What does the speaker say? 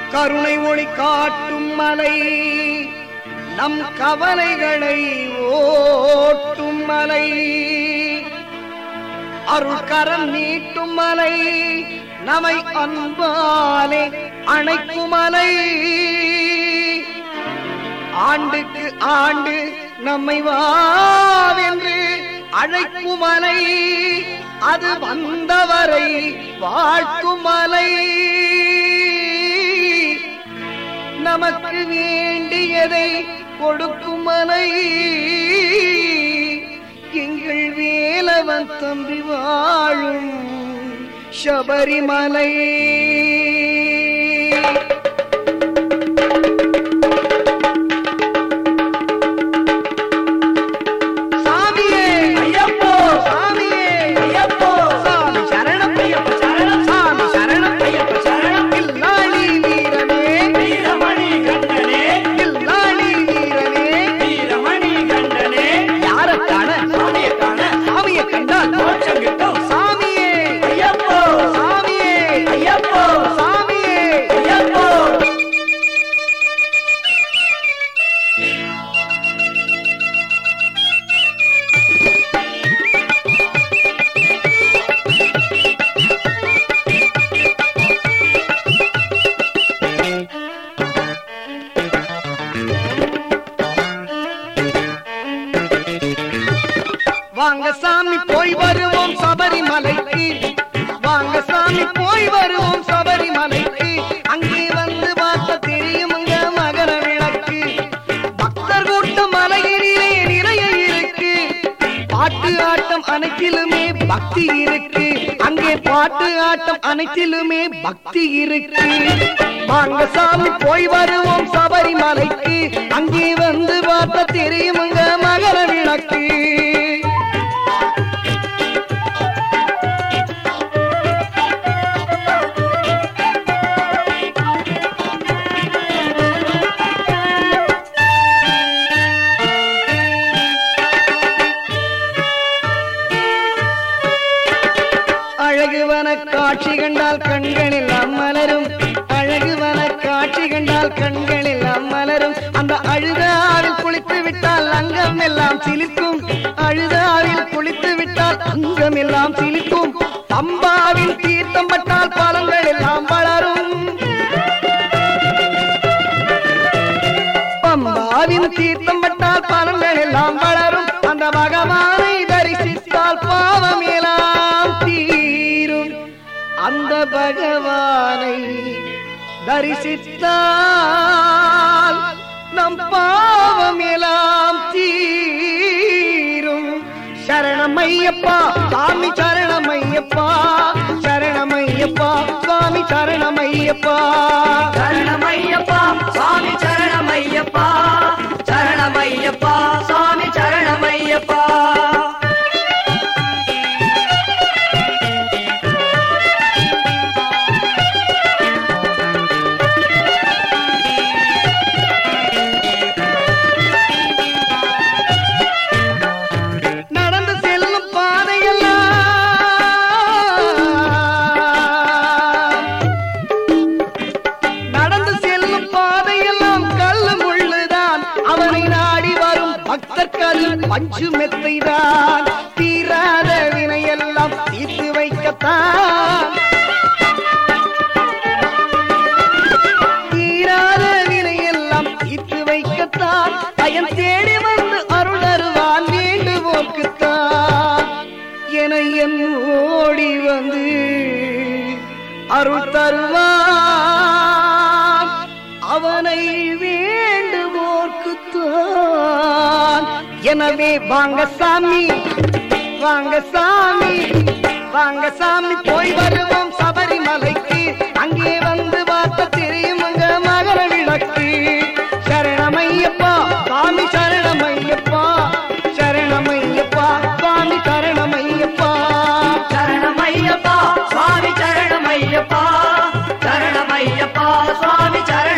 கருணை ஒளி காட்டும் மலை நம் கவலைகளை ஓட்டும் மலை அருள்கரம் நீட்டும் மலை நம்மை அன்பாலே அணைக்கும் மலை ஆண்டுக்கு ஆண்டு நம்மை வாவென்று அழைக்கும் மலை அது வந்தவரை வாழ்த்தும் மலை நமக்கு வேண்டியதை கொடுக்கும் மலை எங்கள் வேலவன் தம்பி வாழும் சபரிமலை சாமியே ஐயப்போ சாமியே ஐயப்போ சாமி சரணம் ஐயப்ப சரணம் சாமி சரணம் ஐயப்ப சரணம் கில்லாளி வீரனே வீரமணி கண்டனே கில்லாளி வீரனே வீரமணி கண்டனே யார காண சாமியை காண சாமியை கண்டால் மோட்சம் கிட்டும் சாமியே ஐயப்போ சாமியே ஐயப்போ சாமியே ஐயப்போ வாங்க சாமி போய் வருவோம் சபரிமலைக்கு வாங்க சாமி போய் வருவோம் சபரிமலைக்கு அங்கே வந்து பார்த்த தெரியுமுங்க மகர விளக்கு பக்தர் கூட்டம் மலையிலே நிறைய இருக்கு பாட்டு ஆட்டம் அனைத்திலுமே பக்தி இருக்கு அங்கே பாட்டு ஆட்டம் அனைத்திலுமே பக்தி இருக்கு வாங்க சாமி போய் வருவோம் சபரிமலைக்கு அங்கே வந்து பார்த்த தெரியுமுங்க மகர விளக்கு அழகுவன காட்சி கண்டால் கண்கள் எல்லாம் மலரும் அழகுவன காட்சி கண்டால் கண்கள் எல்லாம் மலரும் அந்த அழுதாவில் குளித்து விட்டால் அங்கம் எல்லாம் சிலிர்க்கும் அழுதாவில் குளித்து விட்டால் அங்கம் எல்லாம் சிலிர்க்கும் பம்பாவில் தீர்த்தம் பட்டால் பழங்கள் எல்லாம் வளரும் பம்பாவின் தீர்த்தம் பட்டால் பலன்கள் எல்லாம் வளரும் அந்த பகவானை தரிசித்தால் பாவம் எல்லாம் தீரும் அந்த பகவானை தரிசித்தால் நம் பாவம் எல்லாம் தீரும் சரணமையப்பா சாமி சரணமையப்பா சரணமையப்பா சுவாமி சரணமையப்பா சரணமையப்பா சாமி சரணமையப்பா சரணமையப்பா சாமி சரணமையப்பா நடந்து செல்லும் பாதையெல்லாம் நடந்து செல்லும் பாதையெல்லாம் கல்லு முள்ளுதான் அவனை நாடி வரும் பக்தர்கள் பஞ்சு மெத்தைதான் தீராத வினையெல்லாம் தீர்த்து வைக்கத்தான் தீராத வினையெல்லாம் தீர்த்து வைக்கத்தான் பயன் தேடி வந்து அருள் தருவான் வேண்டுவோர்க்குத்தான் என என் ஓடி வந்து அருள் தருவான் அவனை வேண்டுவோர்க்குத்தான் எனவே வாங்க சாமி வாங்க சாமி வாங்க சாமி போய் வருவோம் சபரிமலைக்கு அங்கே வந்து பார்த்த தெரியுமுங்க மகர விளக்கு சரணமையப்பா சாமி சரணமையப்பா சரணமையப்பா சாமி சரணமையப்பா சரணமையப்பா சுவாமி சரணமையப்பா சரணமையப்பா சுவாமி சரண